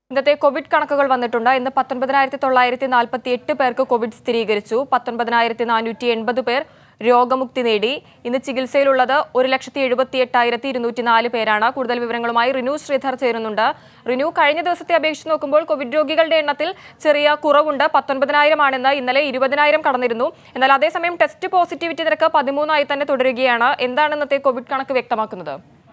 ഇന്നത്തെ കോവിഡ് കണക്കുകൾ വന്നിട്ടുണ്ട് ഇന്ന് പത്തൊൻപതിനായിരത്തി തൊള്ളായിരത്തി നാൽപ്പത്തി എട്ട് പേർക്ക് കോവിഡ് സ്ഥിരീകരിച്ചു പത്തൊൻപതിനായിരത്തി നാനൂറ്റി എൺപത് പേർ രോഗമുക്തി നേടി ഇന്ന് ചികിത്സയിലുള്ളത് ഒരു ലക്ഷത്തി എഴുപത്തി എട്ടായിരത്തി ഇരുന്നൂറ്റി നാല് പേരാണ് കൂടുതൽ വിവരങ്ങളുമായി റിനു ശ്രീധർ ചേരുന്നുണ്ട് റിനു കഴിഞ്ഞ ദിവസത്തെ അപേക്ഷിച്ച് നോക്കുമ്പോൾ കോവിഡ് രോഗികളുടെ എണ്ണത്തിൽ ചെറിയ കുറവുണ്ട് പത്തൊൻപതിനായിരം ആണെന്ന് ഇന്നലെ ഇരുപതിനായിരം കടന്നിരുന്നു എന്നാൽ അതേസമയം ടെസ്റ്റ് പോസിറ്റിവിറ്റി നിരക്ക് പതിമൂന്നായി തന്നെ തുടരുകയാണ് എന്താണ് ഇന്നത്തെ കോവിഡ് കണക്ക് വ്യക്തമാക്കുന്നത്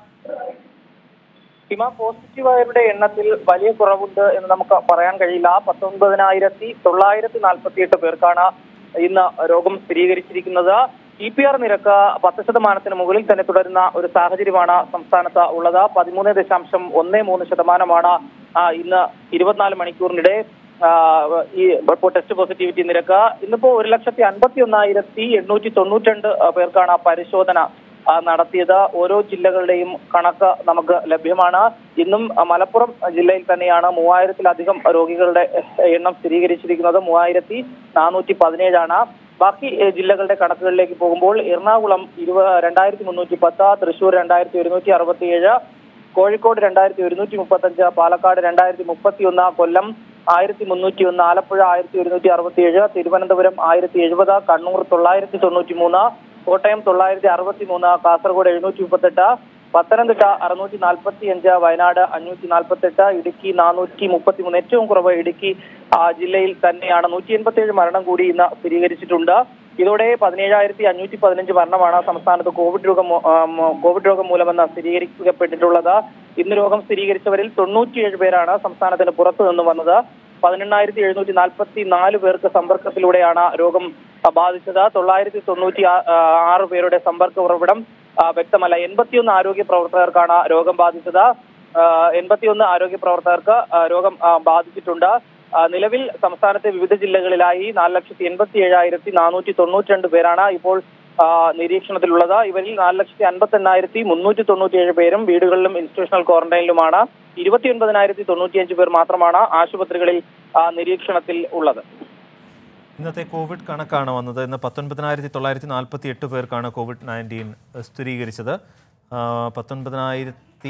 ഹിമ പോസിറ്റീവായവരുടെ എണ്ണത്തിൽ വലിയ കുറവുണ്ട് എന്ന് നമുക്ക് പറയാൻ കഴിയില്ല പത്തൊൻപതിനായിരത്തി തൊള്ളായിരത്തി നാൽപ്പത്തി എട്ട് പേർക്കാണ് ഇന്ന് രോഗം സ്ഥിരീകരിച്ചിരിക്കുന്നത് ഇ പി ആർ നിരക്ക് പത്ത് ശതമാനത്തിന് മുകളിൽ തന്നെ തുടരുന്ന ഒരു സാഹചര്യമാണ് സംസ്ഥാനത്ത് ഉള്ളത് പതിമൂന്ന് ദശാംശം ഒന്ന് മൂന്ന് ശതമാനമാണ് ആ, ഇന്ന് ഇരുപത്തിനാല് മണിക്കൂറിനിടെ ആ, ഈ ഇപ്പോൾ ടെസ്റ്റ് പോസിറ്റിവിറ്റി നിരക്ക് ഇന്നിപ്പോ ഒരു ലക്ഷത്തി അൻപത്തി ഒന്നായിരത്തി എണ്ണൂറ്റി തൊണ്ണൂറ്റി പേർക്കാണ് പരിശോധന ആ, നടത്തിയത് ഓരോ ജില്ലകളുടെയും കണക്ക് നമുക്ക് ലഭ്യമാണ് ഇന്നും ആ, മലപ്പുറം ജില്ലയിൽ തന്നെയാണ് മൂവായിരത്തിലധികം രോഗികളുടെ എഹ്, എണ്ണം സ്ഥിരീകരിച്ചിരിക്കുന്നത് മൂവായിരത്തി നാനൂറ്റി പതിനേഴാണ് ബാക്കി ഏഹ്, ജില്ലകളുടെ കണക്കുകളിലേക്ക് പോകുമ്പോൾ എറണാകുളം ഇരുപ രണ്ടായിരത്തി മുന്നൂറ്റി പത്ത് തൃശൂർ രണ്ടായിരത്തി ഒരുന്നൂറ്റി അറുപത്തിയേഴ് കോഴിക്കോട് രണ്ടായിരത്തി ഒരുന്നൂറ്റി മുപ്പത്തഞ്ച് പാലക്കാട് രണ്ടായിരത്തി മുപ്പത്തി ഒന്ന് കൊല്ലം ആയിരത്തി മുന്നൂറ്റി ഒന്ന് ആലപ്പുഴ ആയിരത്തി ഒരുന്നൂറ്റി അറുപത്തിയേഴ് തിരുവനന്തപുരം ആയിരത്തി എഴുപത് കണ്ണൂർ തൊള്ളായിരത്തി തൊണ്ണൂറ്റി മൂന്ന് കോട്ടയം തൊള്ളായിരത്തി അറുപത്തി മൂന്ന് കാസർഗോഡ് എഴുന്നൂറ്റി മുപ്പത്തെട്ട് പത്തനംതിട്ട അറുന്നൂറ്റി നാൽപ്പത്തി അഞ്ച് വയനാട് അഞ്ഞൂറ്റി നാൽപ്പത്തെട്ട് ഇടുക്കി നാനൂറ്റി മുപ്പത്തി മൂന്ന് ഏറ്റവും കുറവ് ഇടുക്കി ആ, ജില്ലയിൽ തന്നെയാണ് നൂറ്റി എൺപത്തി ഏഴ് മരണം കൂടി ഇന്ന് സ്ഥിരീകരിച്ചിട്ടുണ്ട് ഇതോടെ പതിനേഴായിരത്തി അഞ്ഞൂറ്റി പതിനഞ്ച് മരണമാണ് സംസ്ഥാനത്ത് കോവിഡ് രോഗം മൂ- ആ, മൂ- കോവിഡ് രോഗം മൂലമെന്ന് സ്ഥിരീകരിക്കപ്പെട്ടിട്ടുള്ളത് ഇന്ന് രോഗം സ്ഥിരീകരിച്ചവരിൽ തൊണ്ണൂറ്റിയേഴ് പേരാണ് സംസ്ഥാനത്തിന് പുറത്തു നിന്ന് വന്നത് പതിനെണ്ണായിരത്തി എഴുന്നൂറ്റി നാൽപ്പത്തി നാല് പേർക്ക് സമ്പർക്കത്തിലൂടെയാണ് രോഗം ആ, ബാധിച്ചത് തൊള്ളായിരത്തി തൊണ്ണൂറ്റി ആ- ആ, ആറ് പേരുടെ സമ്പർക്ക ഉറവിടം ആ, വ്യക്തമല്ല എൺപത്തിയൊന്ന് ആരോഗ്യ പ്രവർത്തകർക്കാണ് രോഗം ബാധിച്ചത് ആ, എൺപത്തിയൊന്ന് ആരോഗ്യ പ്രവർത്തകർക്ക് ആ, രോഗം ആ, ബാധിച്ചിട്ടുണ്ട് ആ, നിലവിൽ സംസ്ഥാനത്തെ വിവിധ ജില്ലകളിലായി നാല് ലക്ഷത്തി എൺപത്തി ഏഴായിരത്തി നാനൂറ്റി തൊണ്ണൂറ്റി രണ്ട് പേരാണ് ഇപ്പോൾ ആ, നിരീക്ഷണത്തിലുള്ളത് ഇവരിൽ നാല് ലക്ഷത്തി അൻപത്തി എണ്ണായിരത്തി മുന്നൂറ്റി തൊണ്ണൂറ്റിയേഴ് പേരും വീടുകളിലും ഇൻസ്റ്റിറ്റ്യൂഷണൽ ക്വാറന്റൈനിലുമാണ് ഇരുപത്തി ഒൻപതിനായിരത്തി തൊണ്ണൂറ്റിയഞ്ച് പേർ മാത്രമാണ് ആശുപത്രികളിൽ ആ, നിരീക്ഷണത്തിൽ ഉള്ളത് ഇന്നത്തെ കോവിഡ് കണക്കാണ് വന്നത് ഇന്ന് പത്തൊൻപതിനായിരത്തി തൊള്ളായിരത്തി നാൽപ്പത്തി എട്ട് പേർക്കാണ് കോവിഡ് നയൻറ്റീൻ സ്ഥിരീകരിച്ചത് ആ, പത്തൊൻപതിനായിരത്തി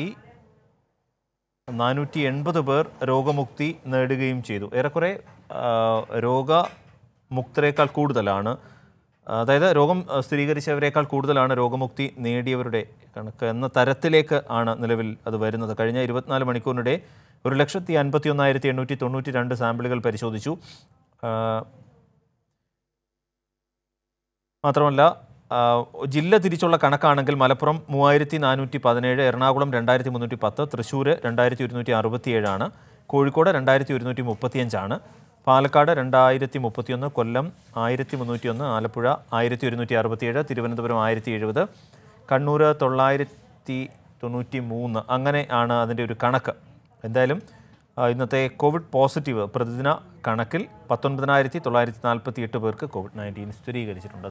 നാനൂറ്റി എൺപത് പേർ രോഗമുക്തി നേടുകയും ചെയ്തു ഏറെക്കുറെ ആ, രോഗമുക്തരേക്കാൾ കൂടുതലാണ് അതായത് രോഗം ആ, സ്ഥിരീകരിച്ചവരേക്കാൾ കൂടുതലാണ് രോഗമുക്തി നേടിയവരുടെ കണക്ക് എന്ന തരത്തിലേക്ക് ആണ് നിലവിൽ അത് വരുന്നത് കഴിഞ്ഞ ഇരുപത്തിനാല് മണിക്കൂറിനിടെ ഒരു ലക്ഷത്തി അൻപത്തി ഒന്നായിരത്തി എണ്ണൂറ്റി തൊണ്ണൂറ്റി രണ്ട് സാമ്പിളുകൾ പരിശോധിച്ചു ആ, മാത്രമല്ല ആ, ജില്ല തിരിച്ചുള്ള കണക്കാണെങ്കിൽ മലപ്പുറം മൂവായിരത്തി നാനൂറ്റി പതിനേഴ് എറണാകുളം രണ്ടായിരത്തി മുന്നൂറ്റി പത്ത് തൃശ്ശൂർ രണ്ടായിരത്തി ഒരുന്നൂറ്റി അറുപത്തിയേഴാണ് കോഴിക്കോട് രണ്ടായിരത്തി ഒരുന്നൂറ്റി മുപ്പത്തിയഞ്ചാണ് പാലക്കാട് രണ്ടായിരത്തി മുപ്പത്തിയൊന്ന് കൊല്ലം ആയിരത്തി മുന്നൂറ്റിയൊന്ന് ആലപ്പുഴ ആയിരത്തി ഒരുന്നൂറ്റി അറുപത്തിയേഴ് തിരുവനന്തപുരം ആയിരത്തി എഴുപത് കണ്ണൂർ തൊള്ളായിരത്തി തൊണ്ണൂറ്റി മൂന്ന് അങ്ങനെ ആണ് അതിൻ്റെ ഒരു കണക്ക് എന്തായാലും ആ, ഇന്നത്തെ കോവിഡ് പോസിറ്റീവ് പ്രതിദിന കണക്കിൽ പത്തൊൻപതിനായിരത്തി തൊള്ളായിരത്തി നാൽപ്പത്തി എട്ട് പേർക്ക് കോവിഡ് നയൻറ്റീൻ സ്ഥിരീകരിച്ചിട്ടുണ്ട്